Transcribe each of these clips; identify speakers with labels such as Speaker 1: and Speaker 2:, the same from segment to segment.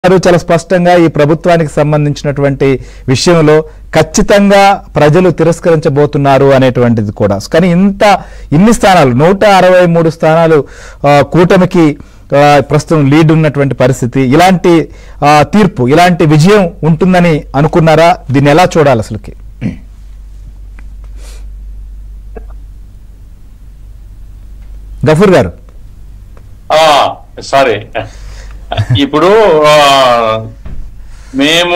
Speaker 1: గారు చాలా స్పష్టంగా ఈ ప్రభుత్వానికి సంబంధించినటువంటి విషయంలో ఖచ్చితంగా ప్రజలు తిరస్కరించబోతున్నారు అనేటువంటిది కూడా కానీ ఇంత ఇన్ని స్థానాలు నూట అరవై మూడు స్థానాలు ఆ, కూటమికి ఆ, ప్రస్తుతం లీడ్ ఉన్నటువంటి పరిస్థితి ఇలాంటి ఆ, తీర్పు ఇలాంటి విజయం ఉంటుందని అనుకున్నారా దీన్ని ఎలా చూడాలి అసలుకి గఫూర్ గారు
Speaker 2: సారీ ఇప్పుడు ఆ, మేము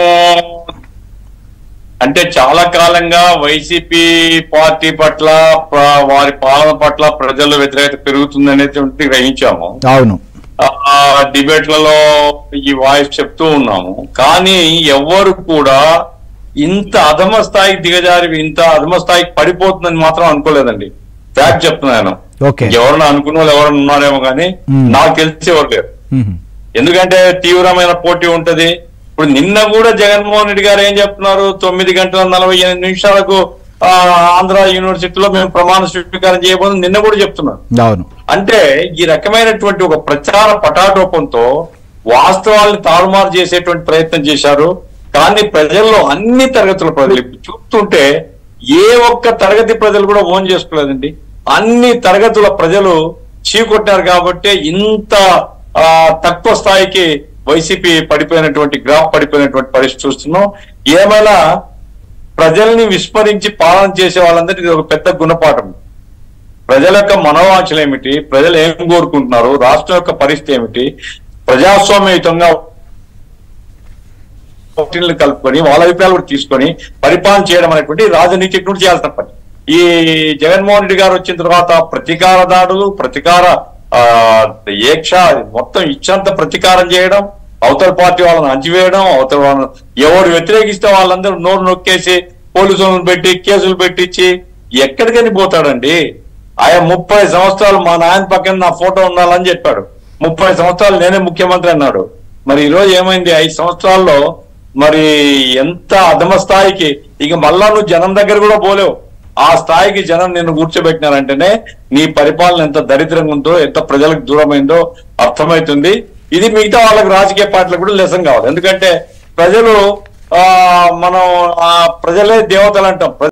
Speaker 2: అంటే చాలా కాలంగా వైసీపీ పార్టీ పట్ల ప్ర- వారి పాలన పట్ల ప్రజల వ్యతిరేకత పెరుగుతుంది అనేటువంటి గ్రహించాము
Speaker 1: అవును
Speaker 2: ఆ డిబేట్లలో ఈ వాయిస్ చెప్తూ ఉన్నాము కానీ ఎవ్వరు కూడా ఇంత అధమ స్థాయికి దిగజారి ఇంత అధమ స్థాయికి పడిపోతుందని మాత్రం అనుకోలేదండి ఫ్యాక్ట్ చెప్తున్నాను
Speaker 1: ఓకే
Speaker 2: ఎవరన్నా అనుకున్న వాళ్ళు ఎవరన్నా ఉన్నారేమో కానీ
Speaker 1: మ్మ్.
Speaker 2: నాకు తెలిసి ఎవరు లేరు
Speaker 1: మ్మ్.
Speaker 2: ఎందుకంటే తీవ్రమైన పోటీ ఉంటది ఇప్పుడు నిన్న కూడా జగన్మోహన్ రెడ్డి గారు ఏం చెప్తున్నారు తొమ్మిది గంటల నలభై ఎనిమిది నిమిషాలకు ఆ, ఆంధ్ర యూనివర్సిటీలో మేము ప్రమాణ స్వీకారం చేయబోతుంది నిన్న కూడా చెప్తున్నారు
Speaker 1: అవును
Speaker 2: అంటే ఈ రకమైనటువంటి ఒక ప్రచార పటాటోపంతో వాస్తవాల్ని తారుమారు చేసేటువంటి ప్రయత్నం చేశారు కానీ ప్రజల్లో అన్ని తరగతుల ప్రజలు ఇప్పుడు చూస్తుంటే ఏ ఒక్క తరగతి ప్రజలు కూడా ఓన్ చేసుకోలేదండి అన్ని తరగతుల ప్రజలు చీకొట్టారు కాబట్టి ఇంత ఆ, తక్కువ స్థాయికి వైసీపీ పడిపోయినటువంటి గ్రాఫ్ పడిపోయినటువంటి పరిస్థితి చూస్తున్నాం ఏమైనా ప్రజల్ని విస్మరించి పాలన చేసే వాళ్ళందరికీ ఇది ఒక పెద్ద గుణపాఠం ప్రజల యొక్క మనోవాంఛలు ఏమిటి ప్రజలు ఏం కోరుకుంటున్నారు రాష్ట్రం యొక్క పరిస్థితి ఏమిటి ప్రజాస్వామ్యయుతంగా పార్టీలను కలుపుకొని వాళ్ళ అభిప్రాయాలు కూడా తీసుకొని పరిపాలన చేయడం అనేటువంటి రాజనీతిజ్ఞుడు చేయాల్సిన పని ఈ జగన్మోహన్ రెడ్డి గారు వచ్చిన తర్వాత ప్రతీకార దాడులు ప్రతీకార ఆ, ఏక్ష మొత్తం ఇచ్చంత ప్రతీకారం చేయడం అవతల పార్టీ వాళ్ళని అంచివేయడం అవతల వాళ్ళని ఎవరు వ్యతిరేకిస్తే వాళ్ళందరూ నోరు నొక్కేసి పోలీసులను పెట్టి కేసులు పెట్టించి ఎక్కడికని పోతాడండి ఆయన ముప్పై సంవత్సరాలు మా నాయన పక్కన నా ఫోటో ఉండాలని చెప్పాడు ముప్పై సంవత్సరాలు నేనే ముఖ్యమంత్రి అన్నాడు మరి ఈ రోజు ఏమైంది ఐదు సంవత్సరాల్లో మరి ఎంత అధమ స్థాయికి ఇక మళ్ళా నువ్వు జనం దగ్గర కూడా పోలేవు ఆ స్థాయికి జనం నిన్ను కూర్చోబెట్టినారంటేనే నీ పరిపాలన ఎంత దరిద్రంగా ఉందో ఎంత ప్రజలకు దూరమైందో అర్థమవుతుంది ఇది మిగతా వాళ్ళకి రాజకీయ పార్టీలకు కూడా లెసన్ కావాలి ఎందుకంటే ప్రజలు ఆ మనం ఆ ప్రజలే దేవతలు అంటాం